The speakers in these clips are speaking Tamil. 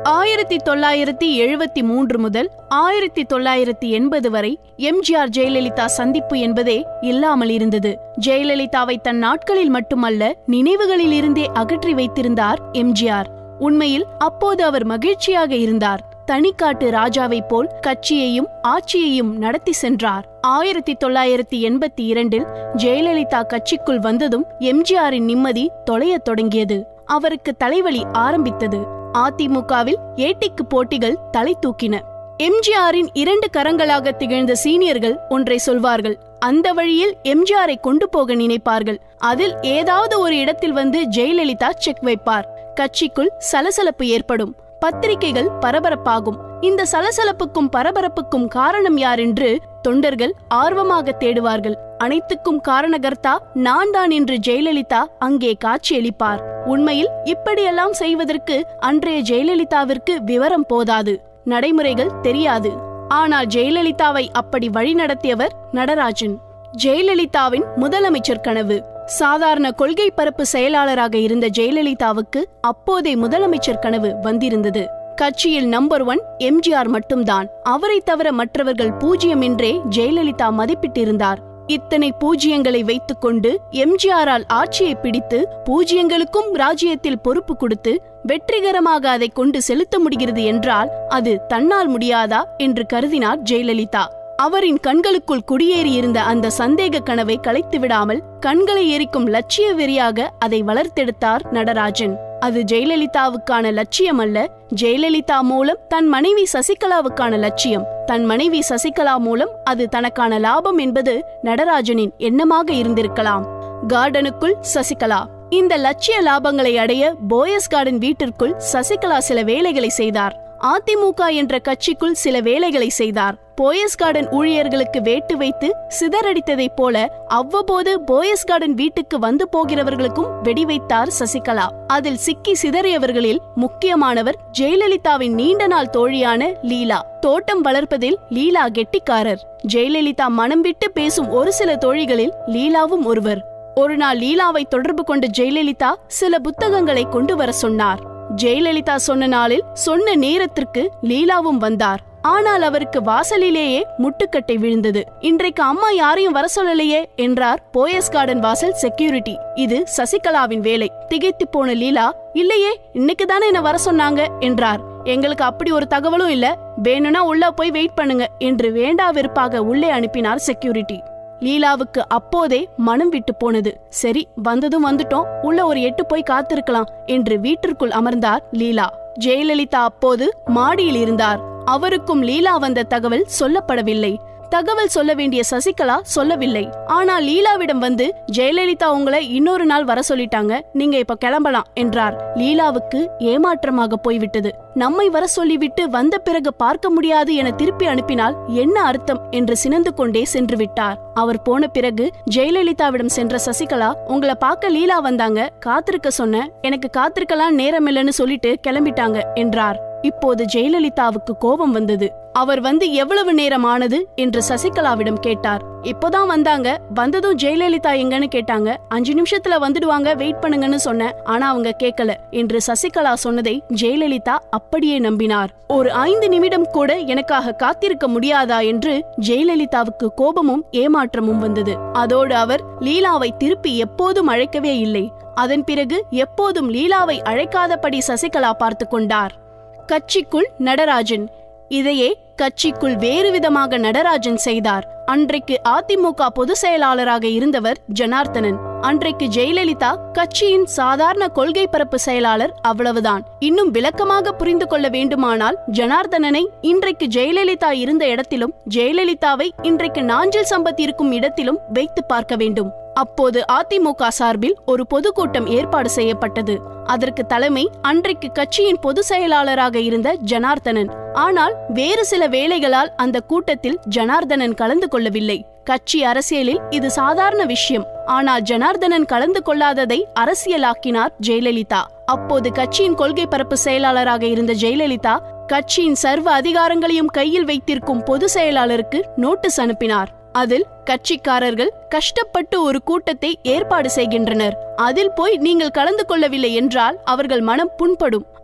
ஆயிரத்தி தொள்ளாயிரத்தி எழுபத்தி மூன்று முதல் ஆயிரத்தி தொள்ளாயிரத்தி எண்பது வரை எம்ஜிஆர் ஜெயலலிதா சந்திப்பு என்பதே இல்லாமல் இருந்தது ஜெயலலிதாவை தன் நாட்களில் மட்டுமல்ல நினைவுகளில் இருந்தே அகற்றி வைத்திருந்தார் எம்ஜிஆர் உண்மையில் அப்போது அவர் மகிழ்ச்சியாக இருந்தார் தனிக்காட்டு ராஜாவைப் போல் கட்சியையும் ஆட்சியையும் நடத்தி சென்றார் ஆயிரத்தி தொள்ளாயிரத்தி எண்பத்தி இரண்டில் ஜெயலலிதா கட்சிக்குள் வந்ததும் எம்ஜிஆரின் நிம்மதி தொலையத் தொடங்கியது அவருக்கு தலைவலி ஆரம்பித்தது அதிமுகவில் ஏட்டிக்கு போட்டிகள் தலை தூக்கின எம்ஜிஆரின் இரண்டு கரங்களாக திகழ்ந்த சீனியர்கள் ஒன்றை சொல்வார்கள் அந்த வழியில் எம்ஜிஆரை கொண்டு போக நினைப்பார்கள் அதில் ஏதாவது ஒரு இடத்தில் வந்து ஜெயலலிதா செக் வைப்பார் கட்சிக்குள் சலசலப்பு ஏற்படும் பத்திரிகைகள் பரபரப்பாகும் இந்த சலசலப்புக்கும் பரபரப்புக்கும் காரணம் யார் என்று தொண்டர்கள் ஆர்வமாக தேடுவார்கள் அனைத்துக்கும் காரணகர்த்தா நான் தான் என்று ஜெயலலிதா அங்கே காட்சியளிப்பார் உண்மையில் இப்படியெல்லாம் செய்வதற்கு அன்றைய ஜெயலலிதாவிற்கு விவரம் போதாது நடைமுறைகள் தெரியாது ஆனால் ஜெயலலிதாவை அப்படி வழிநடத்தியவர் நடராஜன் ஜெயலலிதாவின் முதலமைச்சர் கனவு சாதாரண கொள்கை பரப்பு செயலாளராக இருந்த ஜெயலலிதாவுக்கு அப்போதே முதலமைச்சர் கனவு வந்திருந்தது கட்சியில் நம்பர் ஒன் எம்ஜிஆர் மட்டும்தான் அவரை தவிர மற்றவர்கள் பூஜ்யம் என்றே ஜெயலலிதா மதிப்பிட்டிருந்தார் இத்தனை பூஜ்யங்களை வைத்துக்கொண்டு எம்ஜிஆரால் ஆட்சியை பிடித்து பூஜ்யங்களுக்கும் ராஜ்யத்தில் பொறுப்பு கொடுத்து வெற்றிகரமாக அதை கொண்டு செலுத்த முடிகிறது என்றால் அது தன்னால் முடியாதா என்று கருதினார் ஜெயலலிதா அவரின் கண்களுக்குள் குடியேறியிருந்த அந்த சந்தேக கனவை கலைத்து விடாமல் கண்களை எரிக்கும் லட்சிய வெறியாக அதை வளர்த்தெடுத்தார் நடராஜன் அது ஜெயலலிதாவுக்கான லட்சியம் அல்ல ஜெயலலிதா மூலம் தன் மனைவி சசிகலாவுக்கான லட்சியம் தன் மனைவி சசிகலா மூலம் அது தனக்கான லாபம் என்பது நடராஜனின் எண்ணமாக இருந்திருக்கலாம் கார்டனுக்குள் சசிகலா இந்த லட்சிய லாபங்களை அடைய போயஸ் கார்டன் வீட்டிற்குள் சசிகலா சில வேலைகளை செய்தார் அதிமுக என்ற கட்சிக்குள் சில வேலைகளை செய்தார் போயஸ் கார்டன் ஊழியர்களுக்கு வேட்டு வைத்து சிதறடித்ததைப் போல அவ்வப்போது போயஸ் கார்டன் வீட்டுக்கு வந்து போகிறவர்களுக்கும் வெடி வைத்தார் சசிகலா அதில் சிக்கி சிதறியவர்களில் முக்கியமானவர் ஜெயலலிதாவின் நீண்ட நாள் தோழியான லீலா தோட்டம் வளர்ப்பதில் லீலா கெட்டிக்காரர் ஜெயலலிதா மனம் விட்டு பேசும் ஒரு சில தோழிகளில் லீலாவும் ஒருவர் ஒரு நாள் லீலாவை தொடர்பு கொண்ட ஜெயலலிதா சில புத்தகங்களை கொண்டு வர சொன்னார் ஜெயலலிதா சொன்ன நாளில் சொன்ன நேரத்திற்கு லீலாவும் வந்தார் ஆனால் அவருக்கு வாசலிலேயே முட்டுக்கட்டை விழுந்தது இன்றைக்கு அம்மா யாரையும் வர சொல்லலையே என்றார் போயஸ் கார்டன் வாசல் செக்யூரிட்டி இது சசிகலாவின் வேலை திகைத்து போன லீலா இல்லையே இன்னைக்கு தானே என்ன வர சொன்னாங்க என்றார் எங்களுக்கு அப்படி ஒரு தகவலும் இல்ல வேணும்னா உள்ள போய் வெயிட் பண்ணுங்க என்று வேண்டா வெறுப்பாக உள்ளே அனுப்பினார் செக்யூரிட்டி லீலாவுக்கு அப்போதே மனம் விட்டு போனது சரி வந்ததும் வந்துட்டோம் உள்ள ஒரு எட்டு போய் காத்திருக்கலாம் என்று வீட்டிற்குள் அமர்ந்தார் லீலா ஜெயலலிதா அப்போது மாடியில் இருந்தார் அவருக்கும் லீலா வந்த தகவல் சொல்லப்படவில்லை தகவல் சொல்ல வேண்டிய சசிகலா சொல்லவில்லை ஆனா லீலாவிடம் வந்து ஜெயலலிதா உங்களை இன்னொரு நாள் வர சொல்லிட்டாங்க நீங்க இப்ப கிளம்பலாம் என்றார் லீலாவுக்கு ஏமாற்றமாக போய்விட்டது நம்மை வர சொல்லிவிட்டு வந்த பிறகு பார்க்க முடியாது என திருப்பி அனுப்பினால் என்ன அர்த்தம் என்று சினந்து கொண்டே சென்று விட்டார் அவர் போன பிறகு ஜெயலலிதாவிடம் சென்ற சசிகலா உங்களை பார்க்க லீலா வந்தாங்க காத்திருக்க சொன்ன எனக்கு காத்திருக்கலாம் நேரம் இல்லைன்னு சொல்லிட்டு கிளம்பிட்டாங்க என்றார் இப்போது ஜெயலலிதாவுக்கு கோபம் வந்தது அவர் வந்து எவ்வளவு நேரம் ஆனது என்று சசிகலாவிடம் கேட்டார் இப்போதான் வந்தாங்க வந்ததும் ஜெயலலிதா எங்கன்னு கேட்டாங்க அஞ்சு நிமிஷத்துல வந்துடுவாங்க வெயிட் பண்ணுங்கன்னு சொன்னேன் ஆனா அவங்க கேட்கல என்று சசிகலா சொன்னதை ஜெயலலிதா அப்படியே நம்பினார் ஒரு ஐந்து நிமிடம் கூட எனக்காக காத்திருக்க முடியாதா என்று ஜெயலலிதாவுக்கு கோபமும் ஏமாற்றமும் வந்தது அதோடு அவர் லீலாவை திருப்பி எப்போதும் அழைக்கவே இல்லை அதன் பிறகு எப்போதும் லீலாவை அழைக்காதபடி சசிகலா பார்த்து கொண்டார் கட்சிக்குள் நடராஜன் இதையே கட்சிக்குள் வேறு விதமாக நடராஜன் செய்தார் அன்றைக்கு அதிமுக பொதுச் செயலாளராக இருந்தவர் ஜனார்த்தனன் அன்றைக்கு ஜெயலலிதா கட்சியின் சாதாரண கொள்கை பரப்பு செயலாளர் அவ்வளவுதான் இன்னும் விளக்கமாக புரிந்து கொள்ள வேண்டுமானால் ஜனார்தனனை இன்றைக்கு ஜெயலலிதா இருந்த இடத்திலும் ஜெயலலிதாவை இன்றைக்கு நாஞ்சில் சம்பத் இருக்கும் இடத்திலும் வைத்து பார்க்க வேண்டும் அப்போது அதிமுக சார்பில் ஒரு பொதுக்கூட்டம் ஏற்பாடு செய்யப்பட்டது அதற்கு தலைமை அன்றைக்கு கட்சியின் பொதுச் செயலாளராக இருந்த ஜனார்தனன் ஆனால் வேறு சில வேலைகளால் அந்த கூட்டத்தில் ஜனார்தனன் கலந்து கொள்ளவில்லை கட்சி அரசியலில் இது சாதாரண விஷயம் ஆனால் ஜனார்தனன் கலந்து கொள்ளாததை அரசியலாக்கினார் ஜெயலலிதா அப்போது கட்சியின் கொள்கை பரப்பு செயலாளராக இருந்த ஜெயலலிதா கட்சியின் சர்வ அதிகாரங்களையும் கையில் வைத்திருக்கும் பொதுச் செயலாளருக்கு நோட்டீஸ் அனுப்பினார் அதில் கட்சிக்காரர்கள் கஷ்டப்பட்டு ஒரு கூட்டத்தை ஏற்பாடு செய்கின்றனர் அதில் போய் நீங்கள் கலந்து கொள்ளவில்லை என்றால் அவர்கள் மனம் புண்படும்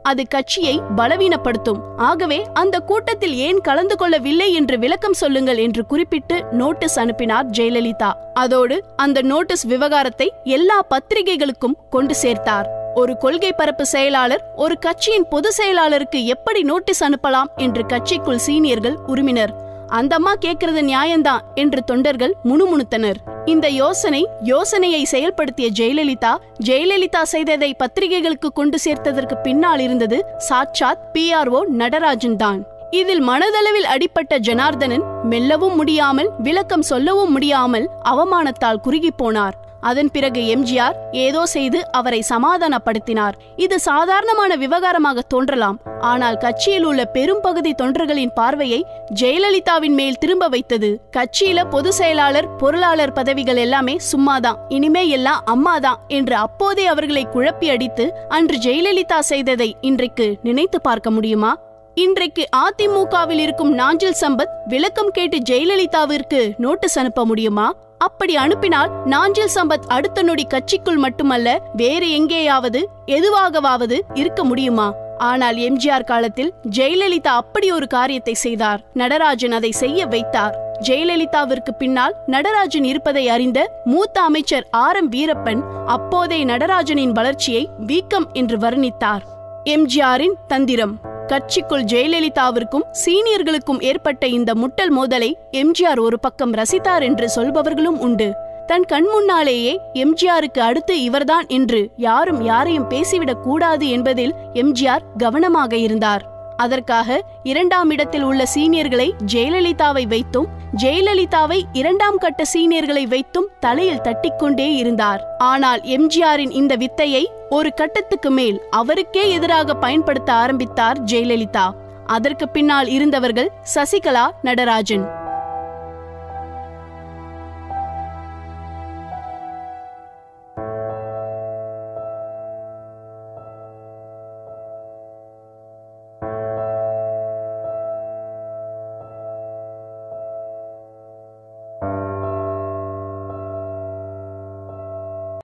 அது கட்சியை பலவீனப்படுத்தும் ஆகவே அந்த கூட்டத்தில் ஏன் கலந்து கொள்ளவில்லை என்று விளக்கம் சொல்லுங்கள் என்று குறிப்பிட்டு நோட்டீஸ் அனுப்பினார் ஜெயலலிதா அதோடு அந்த நோட்டீஸ் விவகாரத்தை எல்லா பத்திரிகைகளுக்கும் கொண்டு சேர்த்தார் ஒரு கொள்கை பரப்பு செயலாளர் ஒரு கட்சியின் பொது செயலாளருக்கு எப்படி நோட்டீஸ் அனுப்பலாம் என்று கட்சிக்குள் சீனியர்கள் உரிமினர் அந்தம்மா கேக்குறது நியாயம்தான் என்று தொண்டர்கள் முணுமுணுத்தனர் இந்த யோசனை யோசனையை செயல்படுத்திய ஜெயலலிதா ஜெயலலிதா செய்ததை பத்திரிகைகளுக்கு கொண்டு சேர்த்ததற்கு பின்னால் இருந்தது சாட்சாத் பிஆர்ஓ நடராஜன் தான் இதில் மனதளவில் அடிப்பட்ட ஜனார்தனன் மெல்லவும் முடியாமல் விளக்கம் சொல்லவும் முடியாமல் அவமானத்தால் குறுகிப் போனார் அதன் பிறகு எம்ஜிஆர் ஏதோ செய்து அவரை சமாதானப்படுத்தினார் இது சாதாரணமான விவகாரமாக தோன்றலாம் ஆனால் கட்சியில் உள்ள பெரும் பகுதி தொண்டர்களின் பார்வையை ஜெயலலிதாவின் மேல் திரும்ப வைத்தது கட்சியில பொது செயலாளர் பொருளாளர் பதவிகள் எல்லாமே சும்மாதான் இனிமே எல்லாம் அம்மாதான் என்று அப்போதே அவர்களை குழப்பி அடித்து அன்று ஜெயலலிதா செய்ததை இன்றைக்கு நினைத்து பார்க்க முடியுமா இன்றைக்கு அதிமுகவில் இருக்கும் நாஞ்சில் சம்பத் விளக்கம் கேட்டு ஜெயலலிதாவிற்கு நோட்டீஸ் அனுப்ப முடியுமா அப்படி அனுப்பினால் நாஞ்சில் சம்பத் அடுத்த நொடி கட்சிக்குள் மட்டுமல்ல வேறு எங்கேயாவது எதுவாகவாவது இருக்க முடியுமா ஆனால் எம்ஜிஆர் காலத்தில் ஜெயலலிதா அப்படி ஒரு காரியத்தை செய்தார் நடராஜன் அதை செய்ய வைத்தார் ஜெயலலிதாவிற்கு பின்னால் நடராஜன் இருப்பதை அறிந்த மூத்த அமைச்சர் ஆர் எம் வீரப்பன் அப்போதைய நடராஜனின் வளர்ச்சியை வீக்கம் என்று வர்ணித்தார் எம்ஜிஆரின் தந்திரம் கட்சிக்குள் ஜெயலலிதாவிற்கும் சீனியர்களுக்கும் ஏற்பட்ட இந்த முட்டல் மோதலை எம்ஜிஆர் ஒரு பக்கம் ரசித்தார் என்று சொல்பவர்களும் உண்டு தன் கண் முன்னாலேயே எம்ஜிஆருக்கு அடுத்து இவர்தான் என்று யாரும் யாரையும் பேசிவிடக் கூடாது என்பதில் எம்ஜிஆர் கவனமாக இருந்தார் அதற்காக இரண்டாம் இடத்தில் உள்ள சீனியர்களை ஜெயலலிதாவை வைத்தும் ஜெயலலிதாவை இரண்டாம் கட்ட சீனியர்களை வைத்தும் தலையில் தட்டிக்கொண்டே இருந்தார் ஆனால் எம்ஜிஆரின் இந்த வித்தையை ஒரு கட்டத்துக்கு மேல் அவருக்கே எதிராக பயன்படுத்த ஆரம்பித்தார் ஜெயலலிதா அதற்கு பின்னால் இருந்தவர்கள் சசிகலா நடராஜன்